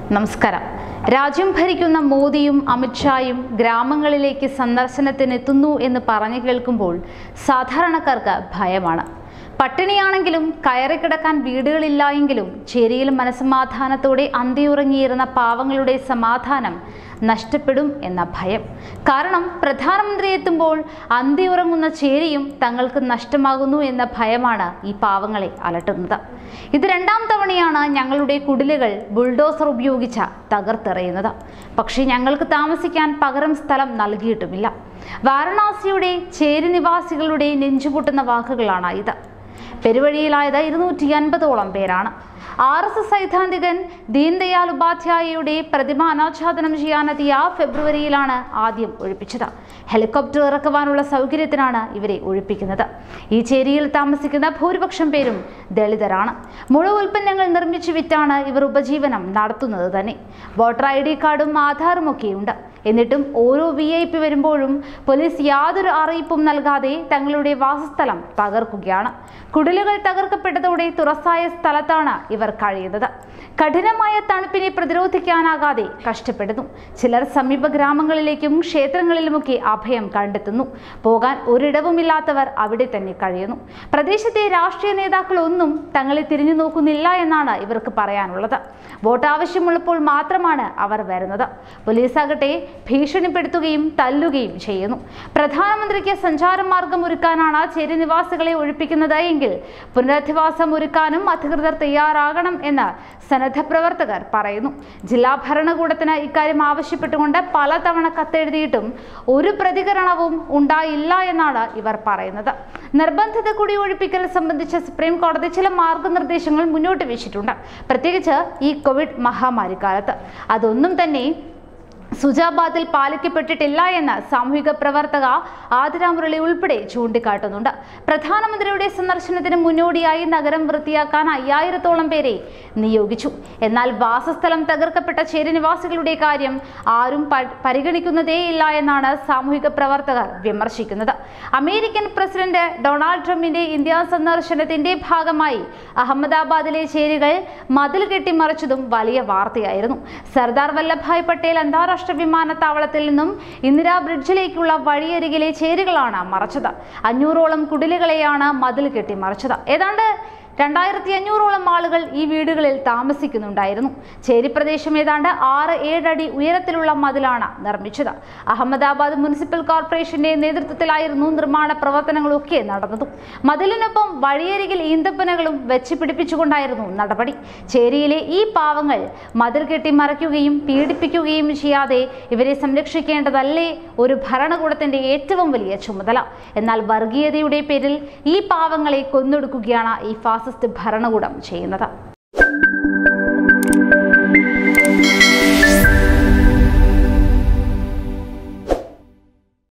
നമസ്കാരം രാജ്യം ഭരിക്കുന്ന മോദിയും അമിത്ഷായും ഗ്രാമങ്ങളിലേക്ക് സന്ദർശനത്തിനെത്തുന്നു എന്ന് പറഞ്ഞു കേൾക്കുമ്പോൾ സാധാരണക്കാർക്ക് ഭയമാണ് പട്ടിണിയാണെങ്കിലും കയറിക്കിടക്കാൻ വീടുകളില്ല എങ്കിലും ചേരിയിൽ മനസമാധാനത്തോടെ അന്തിയുറങ്ങിയിരുന്ന പാവങ്ങളുടെ സമാധാനം നഷ്ടപ്പെടും എന്ന ഭയം കാരണം പ്രധാനമന്ത്രി എത്തുമ്പോൾ അന്തിയുറങ്ങുന്ന ചേരിയും തങ്ങൾക്ക് നഷ്ടമാകുന്നു എന്ന ഭയമാണ് ഈ പാവങ്ങളെ അലട്ടുന്നത് ഇത് രണ്ടാം തവണയാണ് ഞങ്ങളുടെ കുടിലുകൾ ബുൾഡോസർ ഉപയോഗിച്ച തകർത്തെറിയുന്നത് പക്ഷേ ഞങ്ങൾക്ക് താമസിക്കാൻ പകരം സ്ഥലം നൽകിയിട്ടുമില്ല വാരണാസിയുടെ ചേരി നിവാസികളുടെ നെഞ്ചുപൊട്ടുന്ന വാക്കുകളാണ് ഇത് പെരുവഴിയിലായത് ഇരുന്നൂറ്റി അൻപതോളം പേരാണ് ആർ എസ് എസ് സൈദ്ധാന്തികൻ ദീൻദയാൽ ഉപാധ്യായയുടെ പ്രതിമ അനാച്ഛാദനം ചെയ്യാനെത്തിയ ഫെബ്രുവരിയിലാണ് ആദ്യം ഒഴിപ്പിച്ചത് ഹെലികോപ്റ്റർ ഇറക്കുവാനുള്ള സൗകര്യത്തിനാണ് ഇവരെ ഒഴിപ്പിക്കുന്നത് ഈ ചേരിയിൽ താമസിക്കുന്ന ഭൂരിപക്ഷം പേരും ദളിതരാണ് മുഴുവൻ ഉൽപ്പന്നങ്ങൾ നിർമ്മിച്ചു വിറ്റാണ് ഇവർ ഉപജീവനം നടത്തുന്നത് തന്നെ വോട്ടർ ഐ ഡി കാർഡും ആധാറും ഒക്കെയുണ്ട് എന്നിട്ടും ഓരോ വി ഐ പി വരുമ്പോഴും പോലീസ് യാതൊരു അറിയിപ്പും നൽകാതെ തങ്ങളുടെ വാസസ്ഥലം തകർക്കുകയാണ് കുടിലുകൾ തകർക്കപ്പെട്ടതോടെ തുറസായ സ്ഥലത്താണ് ഇവർ കഴിയുന്നത് കഠിനമായ തണുപ്പിനെ പ്രതിരോധിക്കാനാകാതെ കഷ്ടപ്പെടുന്നു ചിലർ സമീപ ഗ്രാമങ്ങളിലേക്കും ക്ഷേത്രങ്ങളിലുമൊക്കെ അഭയം കണ്ടെത്തുന്നു പോകാൻ ഒരിടവുമില്ലാത്തവർ അവിടെ തന്നെ കഴിയുന്നു പ്രദേശത്തെ രാഷ്ട്രീയ നേതാക്കളൊന്നും തങ്ങളെ തിരിഞ്ഞു നോക്കുന്നില്ല എന്നാണ് ഇവർക്ക് പറയാനുള്ളത് വോട്ട് ആവശ്യമുള്ളപ്പോൾ മാത്രമാണ് അവർ വരുന്നത് പോലീസാകട്ടെ ഭീഷണിപ്പെടുത്തുകയും തല്ലുകയും ചെയ്യുന്നു പ്രധാനമന്ത്രിക്ക് സഞ്ചാര മാർഗം ഒരുക്കാനാണ് ചേരി നിവാസികളെ ഒഴിപ്പിക്കുന്നത് എങ്കിൽ പുനരധിവാസം ഒരുക്കാനും അധികൃതർ തയ്യാറാകണം എന്ന് സന്നദ്ധ പ്രവർത്തകർ പറയുന്നു ജില്ലാ ഭരണകൂടത്തിന് ഇക്കാര്യം ആവശ്യപ്പെട്ടുകൊണ്ട് പലതവണ കത്തെഴുതിയിട്ടും ഒരു പ്രതികരണവും ഉണ്ടായില്ല എന്നാണ് ഇവർ പറയുന്നത് നിർബന്ധിത കുടിയൊഴിപ്പിക്കൽ സംബന്ധിച്ച് സുപ്രീം കോടതി ചില മാർഗനിർദ്ദേശങ്ങൾ മുന്നോട്ട് വെച്ചിട്ടുണ്ട് പ്രത്യേകിച്ച് ഈ കോവിഡ് മഹാമാരി കാലത്ത് അതൊന്നും തന്നെ സുജാബാദിൽ പാലിക്കപ്പെട്ടിട്ടില്ല എന്ന് സാമൂഹിക പ്രവർത്തക ആതിര മുരളി ഉൾപ്പെടെ ചൂണ്ടിക്കാട്ടുന്നുണ്ട് പ്രധാനമന്ത്രിയുടെ സന്ദർശനത്തിന് മുന്നോടിയായി നഗരം വൃത്തിയാക്കാൻ അയ്യായിരത്തോളം പേരെ നിയോഗിച്ചു എന്നാൽ വാസസ്ഥലം തകർക്കപ്പെട്ട ചേരി നിവാസികളുടെ കാര്യം ആരും പ- പരിഗണിക്കുന്നതേയില്ല എന്നാണ് സാമൂഹിക പ്രവർത്തകർ വിമർശിക്കുന്നത് അമേരിക്കൻ പ്രസിഡന്റ് ഡൊണാൾഡ് ട്രംപിന്റെ ഇന്ത്യ സന്ദർശനത്തിന്റെ ഭാഗമായി അഹമ്മദാബാദിലെ ചേരികൾ മതിൽ കെട്ടിമറിച്ചതും വലിയ വാർത്തയായിരുന്നു സർദാർ വല്ലഭായ് പട്ടേൽ അന്താരാഷ്ട്ര വിമാനത്താവളത്തിൽ നിന്നും ഇന്ദിരാ ബ്രിഡ്ജിലേക്കുള്ള വഴിയരികിലെ ചേരികളാണ് മറച്ചത് അഞ്ഞൂറോളം കുടിലുകളെയാണ് മതിൽ കെട്ടി മറച്ചത് ഏതാണ്ട് രണ്ടായിരത്തി അഞ്ഞൂറോളം ആളുകൾ ഈ വീടുകളിൽ താമസിക്കുന്നുണ്ടായിരുന്നു ചേരി പ്രദേശം ഏതാണ്ട് ആറ് ഏഴടി ഉയരത്തിലുള്ള മതിലാണ് നിർമ്മിച്ചത് അഹമ്മദാബാദ് മുനിസിപ്പൽ കോർപ്പറേഷന്റെ നേതൃത്വത്തിലായിരുന്നു നിർമ്മാണ പ്രവർത്തനങ്ങളൊക്കെ നടന്നതും മതിലിനൊപ്പം വഴിയരികിൽ ഈന്തപ്പനകളും വെച്ച് പിടിപ്പിച്ചുകൊണ്ടായിരുന്നു നടപടി ചേരിയിലെ ഈ പാവങ്ങൾ മതിൽ കെട്ടി മറയ്ക്കുകയും പീഡിപ്പിക്കുകയും ചെയ്യാതെ ഇവരെ സംരക്ഷിക്കേണ്ടതല്ലേ ഒരു ഭരണകൂടത്തിന്റെ ഏറ്റവും വലിയ ചുമതല എന്നാൽ വർഗീയതയുടെ പേരിൽ ഈ പാവങ്ങളെ കൊന്നൊടുക്കുകയാണ് ഈ ഫാസിസ്റ്റ് ഭരണകൂടം ചെയ്യുന്നത്